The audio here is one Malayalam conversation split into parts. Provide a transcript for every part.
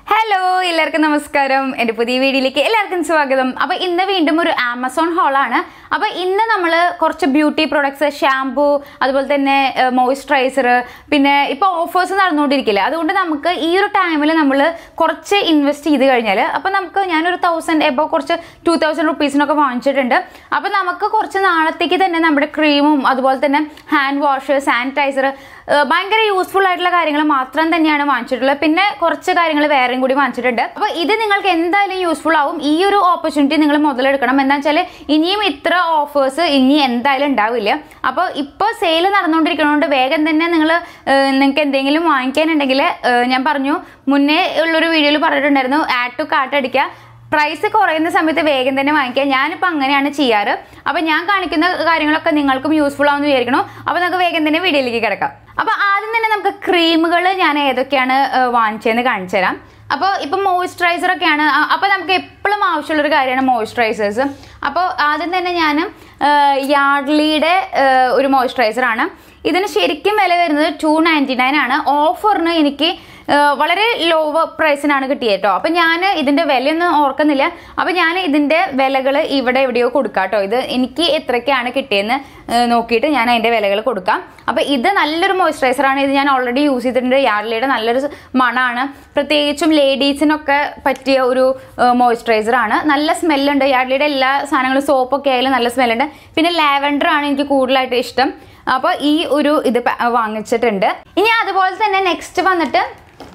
ഹലോ എല്ലാവർക്കും നമസ്കാരം എൻ്റെ പുതിയ വീഡിയോയിലേക്ക് എല്ലാവർക്കും സ്വാഗതം അപ്പോൾ ഇന്ന് വീണ്ടും ഒരു ആമസോൺ ഹോളാണ് അപ്പോൾ ഇന്ന് നമ്മൾ കുറച്ച് ബ്യൂട്ടി പ്രൊഡക്ട്സ് ഷാംപൂ അതുപോലെ തന്നെ മോയ്സ്ചറൈസർ പിന്നെ ഇപ്പോൾ ഓഫേഴ്സ് നടന്നുകൊണ്ടിരിക്കില്ല അതുകൊണ്ട് നമുക്ക് ഈ ഒരു ടൈമിൽ നമ്മൾ കുറച്ച് ഇൻവെസ്റ്റ് ചെയ്ത് കഴിഞ്ഞാൽ അപ്പോൾ നമുക്ക് ഞാനൊരു തൗസൻഡ് എബോ കുറച്ച് ടു തൗസൻഡ് റുപ്പീസിനൊക്കെ വാങ്ങിച്ചിട്ടുണ്ട് അപ്പോൾ നമുക്ക് കുറച്ച് നാളത്തേക്ക് തന്നെ നമ്മുടെ ക്രീമും അതുപോലെ തന്നെ ഹാൻഡ് വാഷ് സാനിറ്റൈസർ ഭയങ്കര യൂസ്ഫുൾ ആയിട്ടുള്ള കാര്യങ്ങൾ മാത്രം തന്നെയാണ് വാങ്ങിച്ചിട്ടുള്ളത് പിന്നെ കുറച്ച് കാര്യങ്ങൾ വേറെയും കൂടി വാങ്ങിച്ചിട്ടുണ്ട് അപ്പോൾ ഇത് നിങ്ങൾക്ക് എന്തായാലും യൂസ്ഫുൾ ആവും ഈ ഒരു ഓപ്പർച്യൂണിറ്റി നിങ്ങൾ മുതലെടുക്കണം എന്താ വെച്ചാൽ ഇനിയും ഇത്ര ഓഫേഴ്സ് ഇനി എന്തായാലും ഉണ്ടാവില്ല അപ്പോൾ ഇപ്പോൾ സെയിൽ നടന്നുകൊണ്ടിരിക്കുന്നതുകൊണ്ട് വേഗം തന്നെ നിങ്ങൾ നിങ്ങൾക്ക് എന്തെങ്കിലും വാങ്ങിക്കാനുണ്ടെങ്കിൽ ഏഹ്, ഞാൻ പറഞ്ഞു മുന്നേ ഉള്ളൊരു വീഡിയോയിൽ പറഞ്ഞിട്ടുണ്ടായിരുന്നു ആഡ് ടു കാർട്ട് അടിക്കുക പ്രൈസ് കുറയുന്ന സമയത്ത് വേഗം തന്നെ വാങ്ങിക്കുക ഞാനിപ്പോൾ അങ്ങനെയാണ് ചെയ്യാറ് അപ്പോൾ ഞാൻ കാണിക്കുന്ന കാര്യങ്ങളൊക്കെ നിങ്ങൾക്കും യൂസ്ഫുൾ ആവുമെന്ന് വിചാരിക്കണു അപ്പോൾ നമുക്ക് വേഗം തന്നെ വീഡിയോയിലേക്ക് കിടക്കാം അപ്പോൾ ആദ്യം തന്നെ നമുക്ക് ക്രീമുകൾ ഞാൻ ഏതൊക്കെയാണ് ഏഹ്, വാങ്ങിച്ചതെന്ന് കാണിച്ചു തരാം അപ്പോൾ ഇപ്പം മോയ്സ്ചറൈസർ ഒക്കെയാണ് അ- അപ്പോൾ നമുക്ക് എപ്പോഴും ആവശ്യമുള്ളൊരു കാര്യമാണ് മോയ്സ്ചറൈസേഴ്സ് അപ്പോൾ ആദ്യം തന്നെ ഞാൻ യാർഡ്ലിയുടെ ഒരു മോയ്സ്ചറൈസർ ആണ് ഇതിന് ശരിക്കും വില വരുന്നത് ടു നയൻറ്റി നയൻ ആണ് ഓഫറിന് എനിക്ക് ആ, വളരെ ലോ പ്രൈസിനാണ് കിട്ടിയത് കേട്ടോ അപ്പം ഞാൻ ഇതിൻ്റെ വിലയൊന്നും ഓർക്കുന്നില്ല അപ്പം ഞാൻ ഇതിൻ്റെ വിലകൾ ഇവിടെ എവിടെയോ കൊടുക്കാം കേട്ടോ ഇത് എനിക്ക് എത്രയ്ക്കാണ് കിട്ടിയതെന്ന് ആ, നോക്കിയിട്ട് ഞാൻ അതിൻ്റെ വിലകൾ കൊടുക്കാം അപ്പം ഇത് നല്ലൊരു മോയ്സ്ചറൈസറാണ് ഇത് ഞാൻ ഓൾറെഡി യൂസ് ചെയ്തിട്ടുണ്ട് യാർഡ്ലിയുടെ നല്ലൊരു മണമാണ് പ്രത്യേകിച്ചും ലേഡീസിനൊക്കെ പറ്റിയ ഒരു മോയ്സ്ചറൈസറാണ് നല്ല സ്മെല്ലുണ്ട് യാർഡ്ലിയുടെ എല്ലാ സാധനങ്ങളും സോപ്പൊക്കെ ആയാലും നല്ല സ്മെല്ലുണ്ട് പിന്നെ ലാവൻഡർ ആണ് എനിക്ക് കൂടുതലായിട്ട് ഇഷ്ടം അപ്പോൾ ഈ ഒരു ഇത് പ- വാങ്ങിച്ചിട്ടുണ്ട് ഇനി അതുപോലെ തന്നെ നെക്സ്റ്റ് വന്നിട്ട്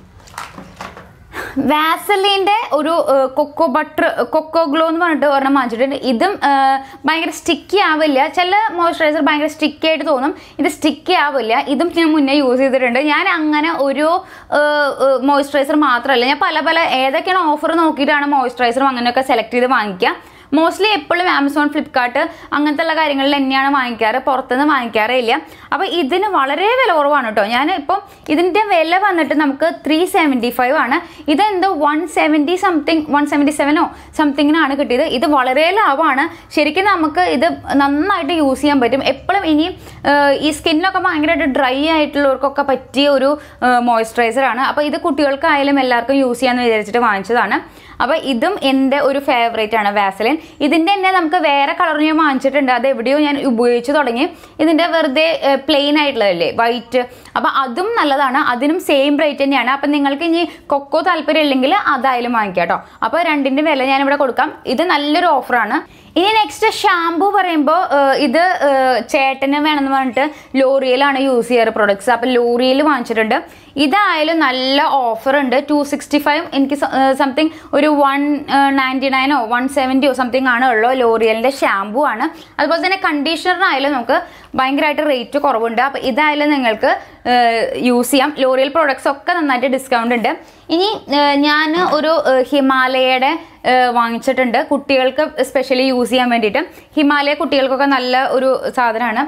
വാസലിൻ്റെ ഒരു ഏഹ്, കൊക്കോ ബട്ടർ കൊക്കോ ഗ്ലോ എന്ന് പറഞ്ഞിട്ട് ഒരെണ്ണം വാങ്ങിച്ചിട്ടുണ്ട് ഇതും ഏഹ്, ഭയങ്കര സ്റ്റിക്കി ആവില്ല ചില മോയ്സ്ചറൈസർ ഭയങ്കര സ്റ്റിക്കി ആയിട്ട് തോന്നും ഇത് സ്റ്റിക്കി ആവില്ല ഇതും ഞാൻ മുന്നേ യൂസ് ചെയ്തിട്ടുണ്ട് ഞാൻ അങ്ങനെ ഒരു മോയ്സ്ചറൈസർ മാത്രമല്ല ഞാൻ പല പല ഏതൊക്കെയാണ് ഓഫർ നോക്കിയിട്ടാണ് മോയ്സ്ചറൈസറും അങ്ങനെയൊക്കെ സെലക്ട് ചെയ്ത് വാങ്ങിക്കുക മോസ്റ്റ്ലി എപ്പോഴും ആമസോൺ ഫ്ലിപ്കാർട്ട് അങ്ങനത്തെ ഉള്ള കാര്യങ്ങളിൽ തന്നെയാണ് വാങ്ങിക്കാറ് പുറത്തുനിന്ന് വാങ്ങിക്കാറേ ഇല്ല അപ്പോൾ ഇതിന് വളരെ വില കുറവാണ് കേട്ടോ ഞാൻ ഇപ്പം ഇതിൻ്റെ വില വന്നിട്ട് നമുക്ക് ത്രീ സെവൻറ്റി ഫൈവ് ആണ് ഇതെന്തോ one seventy something one seventy സെവനോ സംതിങ്ങിനാണ് കിട്ടിയത് ഇത് വളരെ ലാഭമാണ് ശരിക്കും നമുക്ക് ഇത് നന്നായിട്ട് യൂസ് ചെയ്യാൻ പറ്റും എപ്പോഴും ഇനി ഏഹ്, ഈ സ്കിന്നൊക്കെ ഭയങ്കരമായിട്ട് ഡ്രൈ ആയിട്ടുള്ളവർക്കൊക്കെ പറ്റിയ ഒരു മോയ്സ്ചറൈസറാണ് അപ്പോൾ ഇത് കുട്ടികൾക്കായാലും എല്ലാവർക്കും യൂസ് ചെയ്യാമെന്ന് വിചാരിച്ചിട്ട് വാങ്ങിച്ചതാണ് അപ്പോൾ ഇതും എൻ്റെ ഒരു ഫേവറേറ്റ് ആണ് വാസലിൻ ഇതിൻ്റെ തന്നെ നമുക്ക് വേറെ കളർ ഞാൻ വാങ്ങിച്ചിട്ടുണ്ട് അത് എവിടെയോ ഞാൻ ഉപയോഗിച്ച് തുടങ്ങി ഇതിൻ്റെ വെറുതെ പ്ലെയിൻ ആയിട്ടുള്ളതല്ലേ വൈറ്റ് അപ്പോൾ അതും നല്ലതാണ് അതിനും സെയിം റേറ്റ് തന്നെയാണ് അപ്പം നിങ്ങൾക്ക് ഇനി കൊക്കോ താല്പര്യം ഇല്ലെങ്കിൽ അതായാലും വാങ്ങിക്കാം കേട്ടോ അപ്പോൾ രണ്ടിൻ്റെ വില ഞാനിവിടെ കൊടുക്കാം ഇത് നല്ലൊരു ഓഫറാണ് ഇനി നെക്സ്റ്റ് ഷാംപൂ പറയുമ്പോൾ ഇത് ഏഹ്, ചേട്ടന് വേണമെന്ന് പറഞ്ഞിട്ട് ലോറിയലാണ് യൂസ് ചെയ്യാറ് പ്രൊഡക്ട്സ് അപ്പോൾ ലോറിയൽ വാങ്ങിച്ചിട്ടുണ്ട് ഇതായാലും നല്ല ഓഫർ ഉണ്ട് ടു സിക്സ്റ്റി ഫൈവ് എനിക്ക് സംതിങ് ഒരു വൺ നയൻറ്റി നയനോ വൺ സെവൻറ്റിയോ സംതിങ് ആണ് ഉള്ളൂ ലോറിയലിൻ്റെ ഷാംപൂ ആണ് അതുപോലെ തന്നെ കണ്ടീഷണറിനായാലും നമുക്ക് ഭയങ്കരമായിട്ട് റേറ്റ് കുറവുണ്ട് അപ്പോൾ ഇതായാലും നിങ്ങൾക്ക് യൂസ് ചെയ്യാം ലോറിയൽ പ്രോഡക്ട്സ് ഒക്കെ നന്നായിട്ട് ഡിസ്കൗണ്ട് ഉണ്ട് ഇനി ഞാൻ ഒരു ഏഹ്, ഹിമാലയയുടെ ഏഹ്, വാങ്ങിച്ചിട്ടുണ്ട് കുട്ടികൾക്ക് സ്പെഷ്യലി യൂസ് ചെയ്യാൻ വേണ്ടിയിട്ട് ഹിമാലയ കുട്ടികൾക്കൊക്കെ നല്ല ഒരു സാധനമാണ്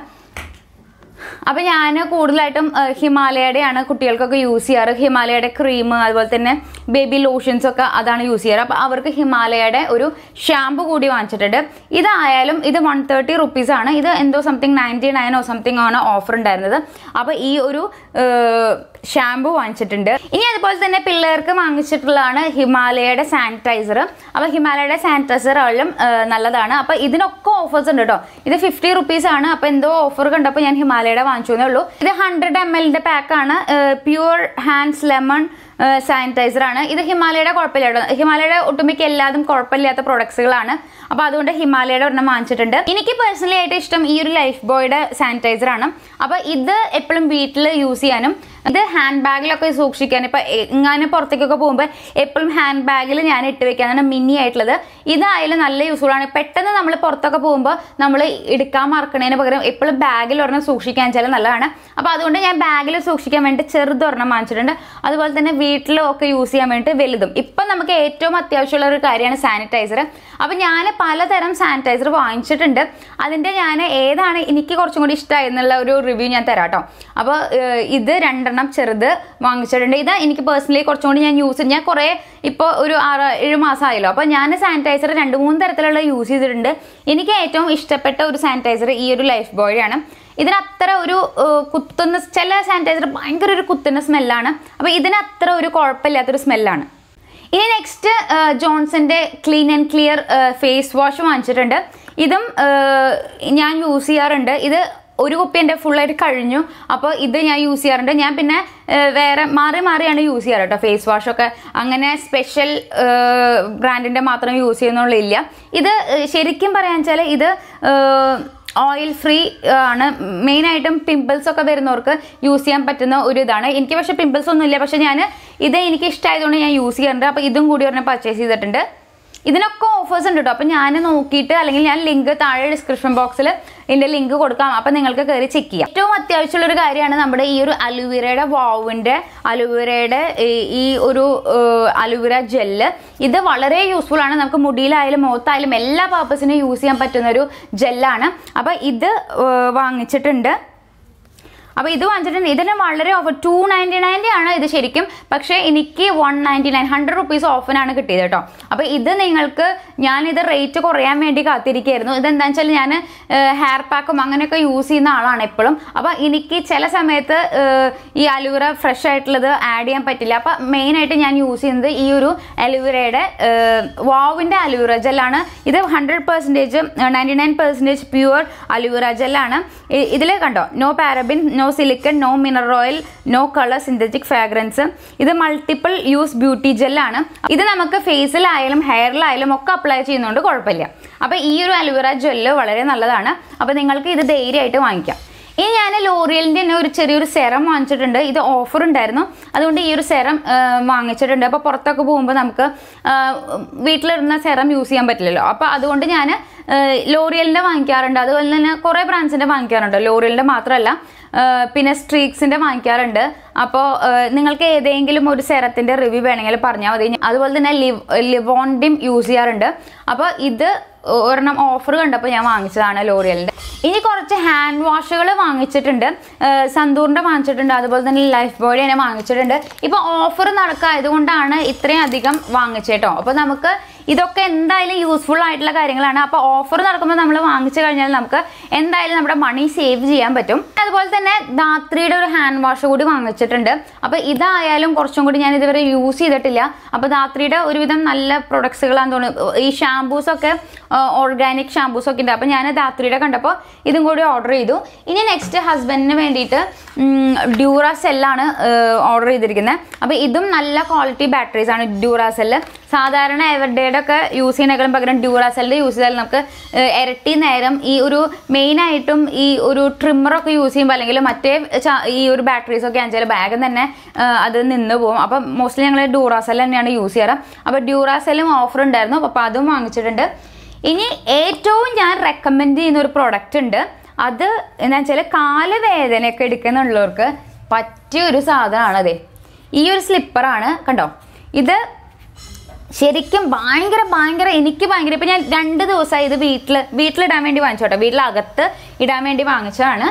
അപ്പോൾ ഞാൻ കൂടുതലായിട്ടും ഏഹ്, ഹിമാലയയുടെയാണ് കുട്ടികൾക്കൊക്കെ യൂസ് ചെയ്യാറ് ഹിമാലയയുടെ ക്രീം അതുപോലെ തന്നെ ബേബി ലോഷൻസ് ഒക്കെ അതാണ് യൂസ് ചെയ്യാറ് അപ്പോൾ അവർക്ക് ഹിമാലയയുടെ ഒരു ഷാമ്പു കൂടി വാങ്ങിച്ചിട്ടുണ്ട് ഇതായാലും ഇത് വൺ തേർട്ടി റുപ്പീസ് ആണ് ഇത് എന്തോ സംതിങ് നയൻറ്റി നയനോ സംതിങ് ആണ് ഓഫർ ഉണ്ടായിരുന്നത് അപ്പോൾ ഈ ഒരു ഷാമ്പു വാങ്ങിച്ചിട്ടുണ്ട് ഇനി അതുപോലെ തന്നെ പിള്ളേർക്ക് വാങ്ങിച്ചിട്ടുള്ളതാണ് ഹിമാലയയുടെ സാനിറ്റൈസർ അപ്പോൾ ഹിമാലയയുടെ സാനിറ്റൈസർ ആയാലും ഏഹ്, നല്ലതാണ് അപ്പോൾ ഇതിനൊക്കെ ഓഫേഴ്സ് ഉണ്ട് കേട്ടോ ഇത് ഫിഫ്റ്റി റുപ്പീസ് ആണ് അപ്പോൾ എന്തോ ഓഫർ കണ്ടപ്പോൾ ഞാൻ ഹിമാലയയുടെ വാങ്ങിച്ചു എന്നേ ഉള്ളൂ ഇത് ഹൺഡ്രഡ് എം എല്ലിൻ്റെ പാക്കാണ് പ്യുവർ ഹാൻഡ്സ് ലെമൺ സാനിറ്റൈസർ ആണ് ഇത് ഹിമാലയയുടെ കുഴപ്പമില്ല കേട്ടോ ഹിമാലയയുടെ ഒട്ടുമിക്ക എല്ലാതും കുഴപ്പമില്ലാത്ത പ്രൊഡക്ട്സുകളാണ് അപ്പോൾ അതുകൊണ്ട് ഹിമാലയയുടെ ഒരെണ്ണം വാങ്ങിച്ചിട്ടുണ്ട് എനിക്ക് പേഴ്സണലി ആയിട്ട് ഇഷ്ടം ഈ ഒരു ലൈഫ് ബോയുടെ സാനിറ്റൈസർ ആണ് അപ്പോൾ ഇത് എപ്പോഴും വീട്ടിൽ യൂസ് ചെയ്യാനും ഇത് ഹാൻഡ് ബാഗിലൊക്കെ സൂക്ഷിക്കാൻ ഇപ്പം എങ്ങാനും പുറത്തേക്കൊക്കെ പോകുമ്പോൾ എപ്പോഴും ഹാൻഡ് ബാഗിൽ ഞാൻ ഇട്ട് വെക്കാനാണ് മിനി ആയിട്ടുള്ളത് ഇതായാലും നല്ല യൂസ്ഫുൾ ആണ് പെട്ടെന്ന് നമ്മൾ പുറത്തൊക്കെ പോകുമ്പോൾ നമ്മൾ എടുക്കാൻ മറക്കണതിന് പകരം എപ്പോഴും ബാഗിൽ ഒരെണ്ണം സൂക്ഷിക്കാൻ വെച്ചാൽ നല്ലതാണ് അപ്പോൾ അതുകൊണ്ട് ഞാൻ ബാഗിൽ സൂക്ഷിക്കാൻ വേണ്ടി ചെറുതൊരെണ്ണം വാങ്ങിച്ചിട്ടുണ്ട് അതുപോലെ തന്നെ വീട്ടിലും ഒക്കെ യൂസ് ചെയ്യാൻ വേണ്ടിയിട്ട് വലുതും ഇപ്പം നമുക്ക് ഏറ്റവും അത്യാവശ്യമുള്ള ഒരു കാര്യമാണ് സാനിറ്റൈസർ അപ്പോൾ ഞാൻ പലതരം സാനിറ്റൈസർ വാങ്ങിച്ചിട്ടുണ്ട് അതിൻ്റെ ഞാൻ ഏതാണ് എനിക്ക് കുറച്ചും കൂടി ഇഷ്ടമായി എന്നുള്ള ഒരു റിവ്യൂ ഞാൻ തരാം കേട്ടോ അപ്പോൾ ഏഹ്, ഇത് രണ്ടെണ്ണം ചെറുത് വാങ്ങിച്ചിട്ടുണ്ട് ഇത് എനിക്ക് പേഴ്സണലി കുറച്ചും കൂടി ഞാൻ യൂസ് ഞാൻ കുറേ ഇപ്പോൾ ഒരു ആറ് ഏഴ് മാസമായല്ലോ അപ്പോൾ ഞാൻ സാനിറ്റൈസർ രണ്ട് മൂന്ന് തരത്തിലുള്ള യൂസ് ചെയ്തിട്ടുണ്ട് എനിക്ക് ഏറ്റവും ഇഷ്ടപ്പെട്ട ഒരു സാനിറ്റൈസർ ഈ ഒരു ലൈഫ് ബോയാണ് ഇതിന് അത്ര ഒരു ഏഹ്, കുത്തുന്ന ചില സാനിറ്റൈസർ ഭയങ്കര ഒരു കുത്തുന്ന സ്മെല്ലാണ് അപ്പോൾ ഇതിന് അത്ര ഒരു കുഴപ്പമില്ലാത്തൊരു സ്മെല്ലാണ് ഇനി നെക്സ്റ്റ് ജോൺസന്റെ clean and clear face wash വാങ്ങിച്ചിട്ടുണ്ട് ഇതും ഏഹ്, ഞാൻ യൂസ് ചെയ്യാറുണ്ട് ഇത് ഒരു കുപ്പി എൻ്റെ ഫുള്ളായിട്ട് കഴിഞ്ഞു അപ്പോൾ ഇത് ഞാൻ യൂസ് ചെയ്യാറുണ്ട് ഞാൻ പിന്നെ ഏഹ്, വേറെ മാറി മാറിയാണ് യൂസ് ചെയ്യാറ് കേട്ടോ ഫേസ് വാഷൊക്കെ അങ്ങനെ സ്പെഷ്യൽ ബ്രാൻഡിൻ്റെ മാത്രം യൂസ് ചെയ്യുന്നുള്ളില്ല ഇത് ഏഹ്, ശരിക്കും പറയാൻ വെച്ചാൽ ഇത് ഓയിൽ ഫ്രീ ആണ് മെയിനായിട്ടും പിമ്പിൾസ് ഒക്കെ വരുന്നവർക്ക് യൂസ് ചെയ്യാൻ പറ്റുന്ന ഒരു ഇതാണ് എനിക്ക് പക്ഷേ പിമ്പിൾസ് ഒന്നും ഇല്ല പക്ഷേ ഞാൻ ഇത് എനിക്ക് ഇഷ്ടമായതുകൊണ്ട് ഞാൻ യൂസ് ചെയ്യാറുണ്ട് അപ്പോൾ ഇതും കൂടി ഒരെണ്ണം പർച്ചേസ് ചെയ്തിട്ടുണ്ട് ഇതിനൊക്കെ ഓഫേഴ്സ് ഉണ്ട് കേട്ടോ അപ്പോൾ ഞാൻ നോക്കിയിട്ട് അല്ലെങ്കിൽ ഞാൻ ലിങ്ക് താഴെ ഡിസ്ക്രിപ്ഷൻ ബോക്സിൽ ഇതിൻ്റെ ലിങ്ക് കൊടുക്കാം അപ്പോൾ നിങ്ങൾക്ക് കയറി ചെക്ക് ചെയ്യാം ഏറ്റവും അത്യാവശ്യമുള്ള ഒരു കാര്യമാണ് നമ്മുടെ ഈ ഒരു അലുവീരയുടെ വാവിൻ്റെ അലുവീരയുടെ ഈ- ഈ ഒരു അലുവീര ജെല്ല് ഇത് വളരെ യൂസ്ഫുൾ ആണ് നമുക്ക് മുടിയിലായാലും മുഖത്തായാലും എല്ലാ പർപ്പസിനും യൂസ് ചെയ്യാൻ പറ്റുന്ന ഒരു ജെല്ലാണ് അപ്പോൾ ഇത് ഏഹ്, വാങ്ങിച്ചിട്ടുണ്ട് അപ്പോൾ ഇത് വാങ്ങിച്ചിട്ടുണ്ട് ഇതിന് വളരെ ഓഫർ ടു നയൻറ്റി നയൻ്റെ ആണ് ഇത് ശരിക്കും പക്ഷേ എനിക്ക് one ninety nine hundred rupees ഓഫിനാണ് കിട്ടിയത് കേട്ടോ അപ്പോൾ ഇത് നിങ്ങൾക്ക് ഞാനിത് റേറ്റ് കുറയാൻ വേണ്ടി കാത്തിരിക്കുകയായിരുന്നു ഇതെന്താണെന്ന് വെച്ചാൽ ഞാൻ ഹെയർ പാക്കും അങ്ങനെയൊക്കെ യൂസ് ചെയ്യുന്ന ആളാണ് എപ്പോഴും അപ്പോൾ എനിക്ക് ചില സമയത്ത് ഏഹ്, ഈ അലുവറ ഫ്രഷ് ആയിട്ടുള്ളത് ആഡ് ചെയ്യാൻ പറ്റില്ല അപ്പോൾ മെയിനായിട്ട് ഞാൻ യൂസ് ചെയ്യുന്നത് ഈ ഒരു അലുവറയുടെ വാവിൻ്റെ അലുവറ ജെല്ലാണ് ഇത് hundred percentage ninety nine percentage pure aloe vera ജെല്ലാണ് ഇതിൽ കണ്ടോ no paraben no silicone no mineral oil no colour synthetic fragrance ഇത് മൾട്ടിപ്പിൾ യൂസ് ബ്യൂട്ടി ജെല്ലാണ് ഇത് നമുക്ക് ഫേസിലായാലും ഹെയറിലായാലും ഒക്കെ അപ്ലൈ ചെയ്യുന്നതുകൊണ്ട് കുഴപ്പമില്ല അപ്പോൾ ഈ ഒരു അലുവറ ജെല്ല് വളരെ നല്ലതാണ് അപ്പോൾ നിങ്ങൾക്ക് ഇത് ധൈര്യമായിട്ട് വാങ്ങിക്കാം ഇനി ഞാൻ ലോറിയലിൻ്റെ തന്നെ ഒരു ചെറിയൊരു സെറം വാങ്ങിച്ചിട്ടുണ്ട് ഇത് ഓഫർ ഉണ്ടായിരുന്നു അതുകൊണ്ട് ഈ ഒരു സെറം വാങ്ങിച്ചിട്ടുണ്ട് അപ്പോൾ പുറത്തൊക്കെ പോകുമ്പോൾ നമുക്ക് ആ, വീട്ടിലിടുന്ന സെറം യൂസ് ചെയ്യാൻ പറ്റില്ലല്ലോ അപ്പോൾ അതുകൊണ്ട് ഞാൻ ലോറിയലിൻ്റെ വാങ്ങിക്കാറുണ്ട് അതുപോലെ തന്നെ കുറേ ബ്രാൻഡ്സിൻ്റെ വാങ്ങിക്കാറുണ്ട് ലോറിയലിൻ്റെ മാത്രമല്ല ആ, പിന്നെ സ്ട്രീക്സിൻ്റെ വാങ്ങിക്കാറുണ്ട് അപ്പോൾ നിങ്ങൾക്ക് ഏതെങ്കിലും ഒരു സെറത്തിൻ്റെ റിവ്യൂ വേണമെങ്കിൽ പറഞ്ഞാൽ മതി അതുപോലെ തന്നെ ലിവ് ലിവോണ്ടിം യൂസ് ചെയ്യാറുണ്ട് അപ്പോൾ ഇത് ഒരെണ്ണം ഓഫർ കണ്ടപ്പോൾ ഞാൻ വാങ്ങിച്ചതാണ് ലോറിയലിൻ്റെ ഇനി കുറച്ച് ഹാൻഡ് വാഷുകൾ വാങ്ങിച്ചിട്ടുണ്ട് ഏഹ് സന്തൂറിൻ്റെ വാങ്ങിച്ചിട്ടുണ്ട് അതുപോലെ തന്നെ ലൈഫ് ബോയ് തന്നെ വാങ്ങിച്ചിട്ടുണ്ട് ഇപ്പോൾ ഓഫർ നടക്കായതുകൊണ്ടാണ് ഇത്രയും അധികം വാങ്ങിച്ചേട്ടോ അപ്പോൾ നമുക്ക് ഇതൊക്കെ എന്തായാലും യൂസ്ഫുൾ ആയിട്ടുള്ള കാര്യങ്ങളാണ് അപ്പോൾ ഓഫർ നടക്കുമ്പോൾ നമ്മൾ വാങ്ങിച്ചു കഴിഞ്ഞാൽ നമുക്ക് എന്തായാലും നമ്മുടെ മണി സേവ് ചെയ്യാൻ പറ്റും അതുപോലെ തന്നെ ധാത്രിയുടെ ഒരു ഹാൻഡ് വാഷ് കൂടി വാങ്ങിച്ചിട്ടുണ്ട് അപ്പോൾ ഇതായാലും കുറച്ചും കൂടി ഞാൻ ഇതുവരെ യൂസ് ചെയ്തിട്ടില്ല അപ്പോൾ ധാത്രിയുടെ ഒരുവിധം നല്ല പ്രൊഡക്ട്സുകളാന്ന് തോന്നുന്നു ഈ ഷാംപൂസ് ഒക്കെ ഓർഗാനിക് ഷാംപൂസ് ഒക്കെ ഉണ്ട് അപ്പോൾ ഞാൻ ധാത്രിയുടെ കണ്ടപ്പോൾ ഇതും കൂടി ഓർഡർ ചെയ്തു ഇനി നെക്സ്റ്റ് ഹസ്ബൻഡിന് വേണ്ടിയിട്ട് ഡ്യൂറാസെല്ലാണ് ഓർഡർ ചെയ്തിരിക്കുന്നത് അപ്പോൾ ഇതും നല്ല ക്വാളിറ്റി ബാറ്ററീസ് ആണ് ഡ്യൂറാസെല്ല് സാധാരണ എവരുടെയുടെ ഒക്കെ യൂസ് ചെയ്യുന്നതിനേക്കാളും പകരം ഡ്യൂറാസെല്ലിൽ യൂസ് ചെയ്താൽ നമുക്ക് ഏഹ്, ഇരട്ടി നേരം ഈ ഒരു മെയിനായിട്ടും ഈ ഒരു ട്രിമ്മറൊക്കെ യൂസ് ചെയ്യുമ്പോൾ അല്ലെങ്കിൽ മറ്റേ ചാ- ഈ ഒരു ബാറ്ററീസ് ഒക്കെ ആണെച്ചാൽ ബാഗും തന്നെ ഏഹ്, അത് നിന്ന് പോകും അപ്പം മോസ്റ്റ്ലി ഞങ്ങൾ ഡ്യൂറാസെൽ തന്നെയാണ് യൂസ് ചെയ്യാറ് അപ്പോൾ ഡ്യൂറാസെല്ലും ഓഫർ ഉണ്ടായിരുന്നു അപ്പോൾ അതും വാങ്ങിച്ചിട്ടുണ്ട് ഇനി ഏറ്റവും ഞാൻ റെക്കമെൻഡ് ചെയ്യുന്ന ഒരു പ്രൊഡക്റ്റ് ഉണ്ട് അത് എന്താ വെച്ചാൽ കാലുവേദനയൊക്കെ എടുക്കുന്നുള്ളവർക്ക് പറ്റിയ ഒരു സാധനമാണ് അതെ ഈ ഒരു സ്ലിപ്പറാണ് കണ്ടോ ഇത് ശരിക്കും ഭയങ്കര ഭയങ്കര എനിക്ക് ഭയങ്കര ഇപ്പം ഞാൻ രണ്ട് ദിവസമായി ഇത് വീട്ടിൽ വീട്ടിലിടാൻ വേണ്ടി വാങ്ങിച്ചോട്ടെ വീട്ടിലകത്ത് ഇടാൻ വേണ്ടി വാങ്ങിച്ചതാണ്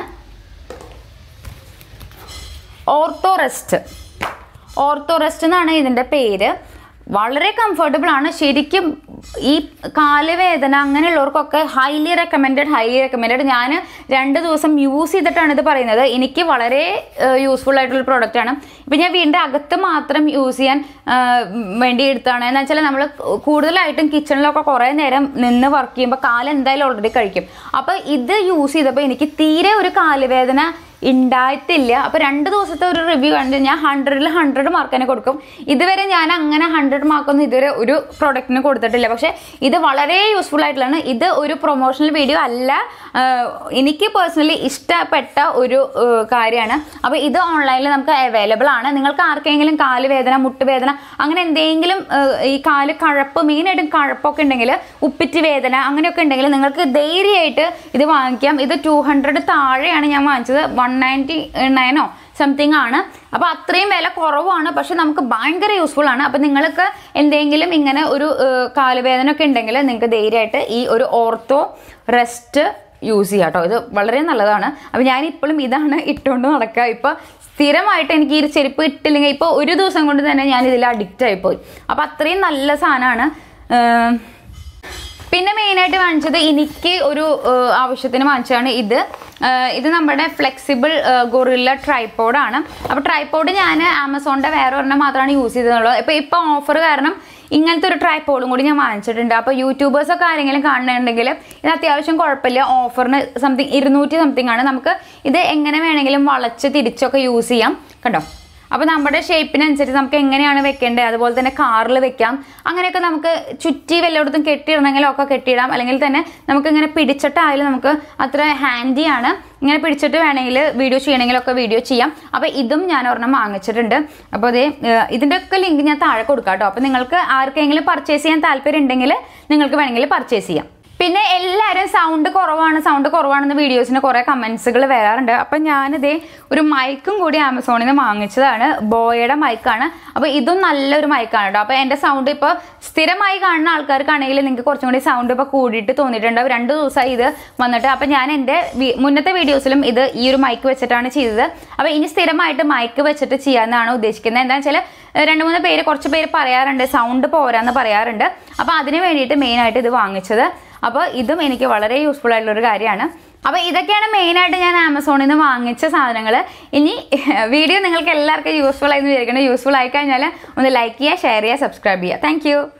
ഓർത്തോ റെസ്റ്റ് ഓർത്തോ റെസ്റ്റ് എന്നാണ് ഇതിൻ്റെ പേര് വളരെ കംഫർട്ടബിൾ ആണ് ശരിക്കും ഈ കാലുവേദന അങ്ങനെയുള്ളവർക്കൊക്കെ ഹൈലി റെക്കമെൻഡഡ് ഹൈലി റെക്കമെൻഡഡ് ഞാൻ രണ്ട് ദിവസം യൂസ് ചെയ്തിട്ടാണ് ഇത് പറയുന്നത് എനിക്ക് വളരെ യൂസ്ഫുൾ ആയിട്ടുള്ള പ്രോഡക്റ്റ് ആണ് ഇപ്പം ഞാൻ വീടിൻ്റെ അകത്ത് മാത്രം യൂസ് ചെയ്യാൻ ആ, വേണ്ടി എടുത്താണ് എന്ന് വെച്ചാൽ നമ്മൾ കൂടുതലായിട്ടും കിച്ചണിലൊക്കെ കുറേ നേരം നിന്ന് വർക്ക് ചെയ്യുമ്പോൾ കാല് എന്തായാലും ഓൾറെഡി കഴിക്കും അപ്പോൾ ഇത് യൂസ് ചെയ്തപ്പോൾ എനിക്ക് തീരെ ഒരു കാലുവേദന ഉണ്ടായിട്ടില്ല അപ്പോൾ രണ്ട് ദിവസത്തെ ഒരു റിവ്യൂ കണ്ട് ഞാൻ ഹൺഡ്രഡിൽ ഹൺഡ്രഡ് മാർക്ക് തന്നെ കൊടുക്കും ഇതുവരെ ഞാൻ അങ്ങനെ ഹൺഡ്രഡ് മാർക്കൊന്നും ഇതുവരെ ഒരു പ്രൊഡക്റ്റിന് കൊടുത്തിട്ടില്ല പക്ഷേ ഇത് വളരെ യൂസ്ഫുൾ ആയിട്ടുള്ളതാണ് ഇത് ഒരു പ്രൊമോഷണൽ വീഡിയോ അല്ല ആഹ് എനിക്ക് പേഴ്സണലി ഇഷ്ടപ്പെട്ട ഒരു ആഹ് കാര്യമാണ് അപ്പോൾ ഇത് ഓൺലൈനിൽ നമുക്ക് അവൈലബിൾ ആണ് നിങ്ങൾക്ക് ആർക്കെങ്കിലും കാല് വേദന മുട്ടുവേദന അങ്ങനെ എന്തെങ്കിലും ആഹ് ഈ കാല് കഴപ്പ് മെയിനായിട്ടും കഴപ്പൊക്കെ ഉണ്ടെങ്കിൽ ഉപ്പിറ്റ് വേദന അങ്ങനെയൊക്കെ ഉണ്ടെങ്കിൽ നിങ്ങൾക്ക് ധൈര്യമായിട്ട് ഇത് വാങ്ങിക്കാം ഇത് ടു ഹൺഡ്രഡ് താഴെയാണ് ഞാൻ വാങ്ങിച്ചത് വൺ നയൻറ്റി നയനോ സംതിങ് ആണ് അപ്പോൾ അത്രയും വില കുറവാണ് പക്ഷെ നമുക്ക് ഭയങ്കര യൂസ്ഫുൾ ആണ് അപ്പോൾ നിങ്ങൾക്ക് എന്തെങ്കിലും ഇങ്ങനെ ഒരു ഏഹ്, കാലുവേദന ഒക്കെ ഉണ്ടെങ്കിൽ നിങ്ങൾക്ക് ധൈര്യമായിട്ട് ഈ ഒരു ഓർത്തോ റെസ്റ്റ് യൂസ് ചെയ്യാം കേട്ടോ ഇത് വളരെ നല്ലതാണ് അപ്പോൾ ഞാൻ ഇപ്പോഴും ഇതാണ് ഇട്ടുകൊണ്ട് നടക്കുക ഇപ്പോൾ സ്ഥിരമായിട്ട് എനിക്ക് ഈ ഒരു ചെരുപ്പ് ഇട്ടില്ലെങ്കിൽ ഇപ്പോൾ ഒരു ദിവസം കൊണ്ട് തന്നെ ഞാൻ ഇതിൽ അഡിക്റ്റ് ആയിപ്പോയി അപ്പോൾ അത്രയും നല്ല സാധനമാണ് ഏഹ്, പിന്നെ മെയിനായിട്ട് വാങ്ങിച്ചത് എനിക്ക് ഒരു ഏഹ്, ആവശ്യത്തിന് വാങ്ങിച്ചതാണ് ഇത് ഏഹ്, ഇത് നമ്മുടെ ഫ്ലെക്സിബിൾ ഗൊറില്ല ട്രൈപ്പോഡാണ് അപ്പോൾ ട്രൈപ്പോഡ് ഞാൻ ആമസോണിൻ്റെ വേറെ ഒരെണ്ണം മാത്രമാണ് യൂസ് ചെയ്തതുള്ളൂ ഇപ്പോൾ ഇപ്പോൾ ഓഫർ കാരണം ഇങ്ങനത്തെ ഒരു ട്രൈപ്പോഡും കൂടി ഞാൻ വാങ്ങിച്ചിട്ടുണ്ട് അപ്പോൾ യൂട്യൂബേഴ്സൊക്കെ ആരെങ്കിലും കാണുന്നുണ്ടെങ്കിൽ ഇത് അത്യാവശ്യം കുഴപ്പമില്ല ഓഫറിന് സംതിങ് ഇരുന്നൂറ്റി സംതിങ് ആണ് നമുക്ക് ഇത് എങ്ങനെ വേണമെങ്കിലും വളച്ച് തിരിച്ചൊക്കെ യൂസ് ചെയ്യാം കണ്ടോ അപ്പോൾ നമ്മുടെ ഷേപ്പിനനുസരിച്ച് നമുക്ക് എങ്ങനെയാണ് വെക്കേണ്ടത് അതുപോലെ തന്നെ കാറിൽ വെക്കാം അങ്ങനെയൊക്കെ നമുക്ക് ചുറ്റി വല്ലയിടത്തും കെട്ടിയിടണമെങ്കിലും ഒക്കെ കെട്ടിയിടാം അല്ലെങ്കിൽ തന്നെ നമുക്ക് ഇങ്ങനെ പിടിച്ചിട്ടായാലും നമുക്ക് അത്ര ഹാൻഡിയാണ് ഇങ്ങനെ പിടിച്ചിട്ട് വേണമെങ്കിൽ വീഡിയോ ചെയ്യണമെങ്കിലൊക്കെ വീഡിയോ ചെയ്യാം അപ്പോൾ ഇതും ഞാൻ ഒരെണ്ണം വാങ്ങിച്ചിട്ടുണ്ട് അപ്പോൾ അതേ ഇതിൻ്റെ ഒക്കെ ലിങ്ക് ഞാൻ താഴെ കൊടുക്കാം കേട്ടോ അപ്പോൾ നിങ്ങൾക്ക് ആർക്കെങ്കിലും പർച്ചേസ് ചെയ്യാൻ താല്പര്യം ഉണ്ടെങ്കിൽ നിങ്ങൾക്ക് വേണമെങ്കിൽ പർച്ചേസ് ചെയ്യാം പിന്നെ എല്ലാവരും സൗണ്ട് കുറവാണ് സൗണ്ട് കുറവാണെന്ന് വീഡിയോസിന് കുറേ കമൻസുകൾ വരാറുണ്ട് അപ്പം ഞാനിതേ ഒരു മൈക്കും കൂടി ആമസോണിൽ നിന്ന് വാങ്ങിച്ചതാണ് ബോയയുടെ മൈക്കാണ് അപ്പോൾ ഇതും നല്ലൊരു മൈക്കാണ് കേട്ടോ അപ്പോൾ എൻ്റെ സൗണ്ട് ഇപ്പോൾ സ്ഥിരമായി കാണുന്ന ആൾക്കാർക്കാണെങ്കിൽ നിങ്ങൾക്ക് കുറച്ചും കൂടി സൗണ്ട് ഇപ്പോൾ കൂടിയിട്ട് തോന്നിയിട്ടുണ്ട് രണ്ട് ദിവസമായി ഇത് വന്നിട്ട് അപ്പോൾ ഞാൻ എൻ്റെ വി- മുന്നത്തെ വീഡിയോസിലും ഇത് ഈ ഒരു മൈക്ക് വെച്ചിട്ടാണ് ചെയ്തത് അപ്പോൾ ഇനി സ്ഥിരമായിട്ട് മൈക്ക് വെച്ചിട്ട് ചെയ്യാമെന്നാണ് ഉദ്ദേശിക്കുന്നത് എന്താണെന്ന് വെച്ചാൽ ഏഹ് രണ്ട് മൂന്ന് പേര് കുറച്ച് പേര് പറയാറുണ്ട് സൗണ്ട് പോരാന്ന് പറയാറുണ്ട് അപ്പോൾ അതിന് വേണ്ടിയിട്ട് മെയിനായിട്ട് ഇത് വാങ്ങിച്ചത് അപ്പോൾ ഇതും എനിക്ക് വളരെ യൂസ്ഫുൾ ആയിട്ടുള്ള ഒരു കാര്യമാണ് അപ്പോൾ ഇതൊക്കെയാണ് മെയിനായിട്ട് ഞാൻ ആമസോണിൽ നിന്ന് വാങ്ങിച്ച സാധനങ്ങൾ ഇനി വീഡിയോ നിങ്ങൾക്ക് എല്ലാവർക്കും യൂസ്ഫുൾ ആയി എന്ന് വിചാരിക്കണം യൂസ്ഫുൾ ആയി കഴിഞ്ഞാൽ ഒന്ന് ലൈക്ക് ചെയ്യുക ഷെയർ ചെയ്യുക സബ്സ്ക്രൈബ് ചെയ്യുക താങ്ക്